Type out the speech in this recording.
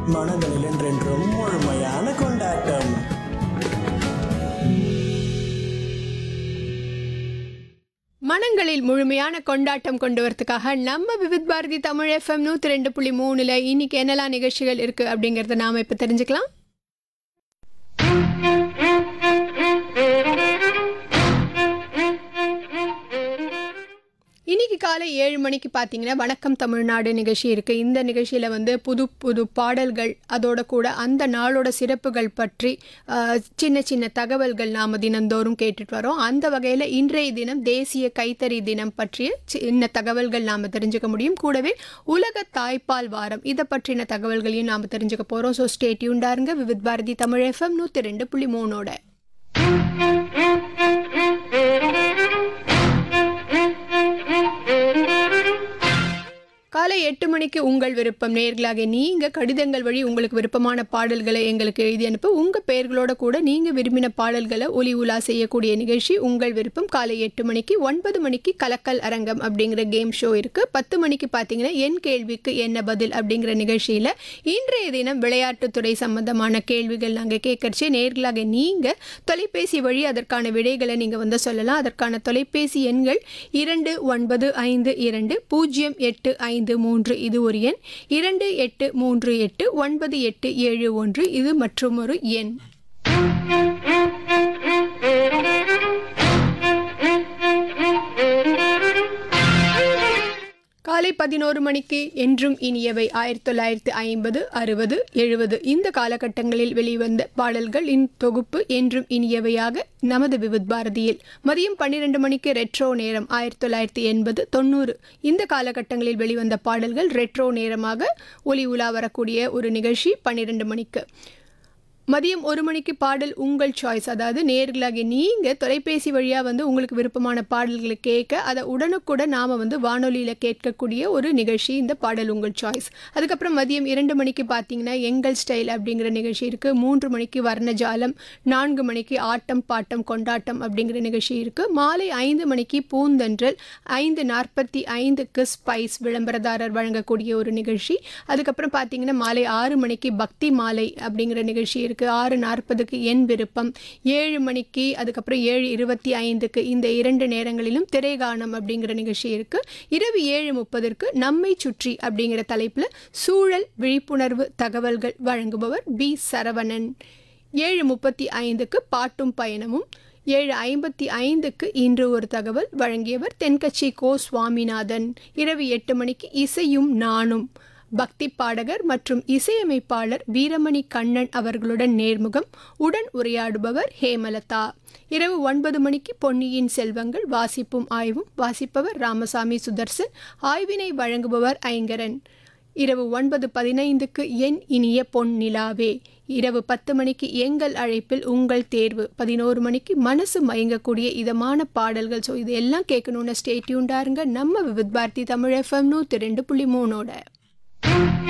மனங்களில் என்றென்றும் முழுமையான கொண்டாட்டம் மனங்களில் முழுமையான கொண்டாட்டம் கொண்டு வரதுக்காக நம்ம விவித் பாரதி தமிழ் எஃப்எம் நூற்றி ரெண்டு புள்ளி மூணுல இன்னைக்கு என்னெல்லாம் நிகழ்ச்சிகள் இருக்கு அப்படிங்கறத நாம இப்ப தெரிஞ்சுக்கலாம் இன்னைக்கு காலை ஏழு மணிக்கு பார்த்தீங்கன்னா வணக்கம் தமிழ்நாடு நிகழ்ச்சி இருக்கு இந்த நிகழ்ச்சியில வந்து புது புது பாடல்கள் அதோட கூட அந்த நாளோட சிறப்புகள் பற்றி ஆஹ், சின்ன சின்ன தகவல்கள் நாம தினந்தோறும் கேட்டுட்டு வரோம் அந்த வகையில் இன்றைய தினம் தேசிய கைத்தறி தினம் பற்றிய சின்ன தகவல்கள் நாம தெரிஞ்சுக்க முடியும் கூடவே உலக தாய்ப்பால் வாரம் இதை பற்றின தகவல்களையும் நாம தெரிஞ்சுக்க போறோம் ஸோ ஸ்டேட்யூண்டாருங்க விவித் பாரதி தமிழ் எஃப்எம் நூற்றி ரெண்டு புள்ளி மூணோட காலை எட்டு மணிக்கு உங்கள் விருப்பம் நேர்களாக நீங்க கடிதங்கள் வழி உங்களுக்கு விருப்பமான பாடல்களை எங்களுக்கு எழுதி அனுப்ப உங்க பெயர்களோட கூட நீங்க விரும்பின பாடல்களை ஒலி உலா செய்யக்கூடிய நிகழ்ச்சி உங்கள் விருப்பம் காலை எட்டு மணிக்கு ஒன்பது மணிக்கு கலக்கல் அரங்கம் அப்படிங்கிற கேம் ஷோ இருக்கு பத்து மணிக்கு பார்த்தீங்கன்னா என் கேள்விக்கு என்ன பதில் அப்படிங்கிற நிகழ்ச்சியில இன்றைய தினம் விளையாட்டுத்துறை சம்பந்தமான கேள்விகள் நாங்கள் கேட்கறச்சு நேர்களாக நீங்க தொலைபேசி வழி அதற்கான விடைகளை நீங்க வந்து சொல்லலாம் அதற்கான தொலைபேசி எண்கள் இரண்டு ஒன்பது ஐந்து இரண்டு பூஜ்ஜியம் எட்டு ஐந்து மூன்று இது ஒரு எண் இரண்டு எட்டு மூன்று எட்டு ஒன்பது எட்டு ஏழு ஒன்று இது மற்றும் ஒரு எண் காலை பதினோரு மணிக்கு என்றும் இனியவை ஆயிரத்தி தொள்ளாயிரத்தி ஐம்பது அறுபது எழுபது இந்த காலகட்டங்களில் வெளிவந்த பாடல்கள் இன் தொகுப்பு என்றும் இனியவையாக நமது விவித் பாரதியில் மதியம் பன்னிரெண்டு மணிக்கு ரெட்ரோ நேரம் ஆயிரத்தி தொள்ளாயிரத்தி எண்பது தொண்ணூறு இந்த காலகட்டங்களில் வெளிவந்த பாடல்கள் ரெட்ரோ நேரமாக ஒலி உலா வரக்கூடிய ஒரு நிகழ்ச்சி பன்னிரெண்டு மணிக்கு மதியம் ஒரு மணிக்கு பாடல் உங்கள் சாய்ஸ் அதாவது நேர்களாகி நீங்கள் தொலைபேசி வழியாக வந்து உங்களுக்கு விருப்பமான பாடல்களை கேட்க அதை உடனுக்குடன் நாம் வந்து வானொலியில் கேட்கக்கூடிய ஒரு நிகழ்ச்சி இந்த பாடல் உங்கள் சாய்ஸ் அதுக்கப்புறம் மதியம் இரண்டு மணிக்கு பார்த்தீங்கன்னா எங்கள் ஸ்டைல் அப்படிங்கிற நிகழ்ச்சி இருக்குது மூன்று மணிக்கு வர்ணஜாலம் நான்கு மணிக்கு ஆட்டம் பாட்டம் கொண்டாட்டம் அப்படிங்கிற நிகழ்ச்சி இருக்குது மாலை ஐந்து மணிக்கு பூந்தன்றல் ஐந்து நாற்பத்தி ஐந்துக்கு ஸ்பைஸ் விளம்பரதாரர் வழங்கக்கூடிய ஒரு நிகழ்ச்சி அதுக்கப்புறம் பார்த்தீங்கன்னா மாலை ஆறு மணிக்கு பக்தி மாலை அப்படிங்கிற நிகழ்ச்சி இருக்குது ஆறு நாற்பதுக்கு என் விருப்பம் ஏழு மணிக்கு அதுக்கப்புறம் ஏழு இருபத்தி ஐந்துக்கு இந்த இரண்டு நேரங்களிலும் திரைகானம் அப்படிங்கிற நிகழ்ச்சி இருக்குது இரவு ஏழு முப்பதற்கு நம்மை சுற்றி அப்படிங்கிற தலைப்பில் சூழல் விழிப்புணர்வு தகவல்கள் வழங்குபவர் பி சரவணன் ஏழு முப்பத்தி ஐந்துக்கு பாட்டும் பயணமும் ஏழு ஐம்பத்தி ஐந்துக்கு இன்று ஒரு தகவல் வழங்கியவர் தென்கட்சி கோ சுவாமிநாதன் இரவு எட்டு மணிக்கு இசையும் நானும் பக்தி பாடகர் மற்றும் இசையமைப்பாளர் வீரமணி கண்ணன் அவர்களுடன் நேர்முகம் உடன் உரையாடுபவர் ஹேமலதா இரவு ஒன்பது மணிக்கு பொன்னியின் செல்வங்கள் வாசிப்பும் ஆய்வும் வாசிப்பவர் ராமசாமி சுதர்சன் ஆய்வினை வழங்குபவர் ஐங்கரன் இரவு ஒன்பது பதினைந்துக்கு என் இனிய பொன் நிலாவே இரவு பத்து மணிக்கு எங்கள் அழைப்பில் உங்கள் தேர்வு பதினோரு மணிக்கு மனசு மயங்கக்கூடிய இதமான பாடல்கள் ஸோ இது எல்லாம் கேட்கணுன்னு ஸ்டேட்யூண்டாருங்க நம்ம விவித் பாரதி தமிழ் எஃப்எம் நூற்றி ரெண்டு புள்ளி மூணோட